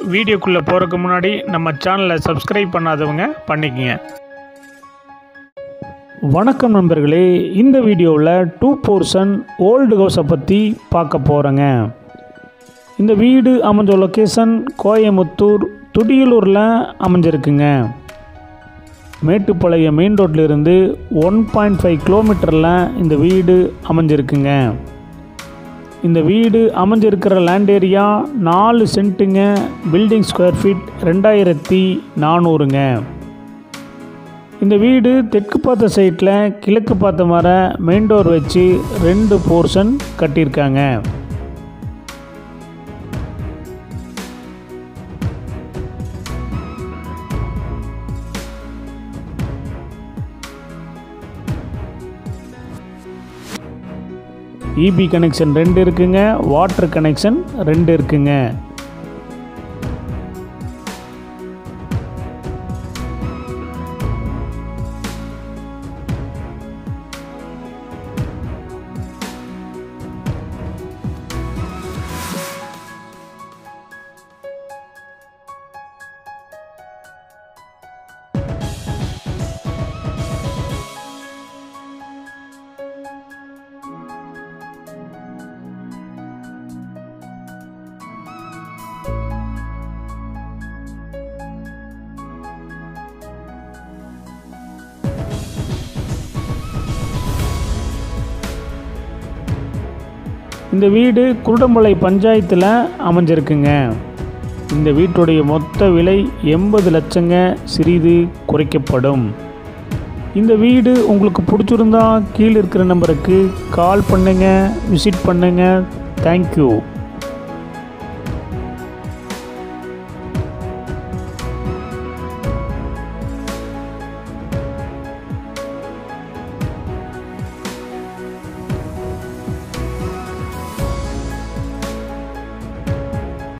வீடியோக்குள்ளே போகிறதுக்கு முன்னாடி நம்ம சேனலை சப்ஸ்கிரைப் பண்ணாதவங்க பண்ணிக்கங்க வணக்கம் நண்பர்களே இந்த வீடியோவில் டூ போர்ஷன் ஓல்டு ஹவுஸை பற்றி பார்க்க போகிறேங்க இந்த வீடு அமைஞ்ச லொக்கேஷன் கோயமுத்தூர் துடியலூரில் அமைஞ்சிருக்குங்க மேட்டுப்பாளையம் மெயின் ரோட்லேருந்து ஒன் பாயிண்ட் ஃபைவ் கிலோமீட்டரில் இந்த வீடு அமைஞ்சிருக்குங்க இந்த வீடு அமைஞ்சிருக்கிற லேண்ட் ஏரியா நாலு சென்ட்டுங்க பில்டிங் ஸ்கொயர் ஃபீட் ரெண்டாயிரத்தி நானூறுங்க இந்த வீடு தெற்கு பார்த்த சைட்டில் கிழக்கு பார்த்த மர மெயின் டோர் வச்சு ரெண்டு போர்ஷன் கட்டியிருக்காங்க இபி கனெக்ஷன் ரெண்டு இருக்குங்க வாட்டர் கனெக்ஷன் ரெண்டு இருக்குங்க இந்த வீடு குருடமலை பஞ்சாயத்தில் அமைஞ்சிருக்குங்க இந்த வீட்டுடைய மொத்த விலை எண்பது லட்சங்க சிறிது குறைக்கப்படும் இந்த வீடு உங்களுக்கு பிடிச்சிருந்தா கீழே இருக்கிற நம்பருக்கு கால் பண்ணுங்கள் விசிட் பண்ணுங்கள் தேங்க்யூ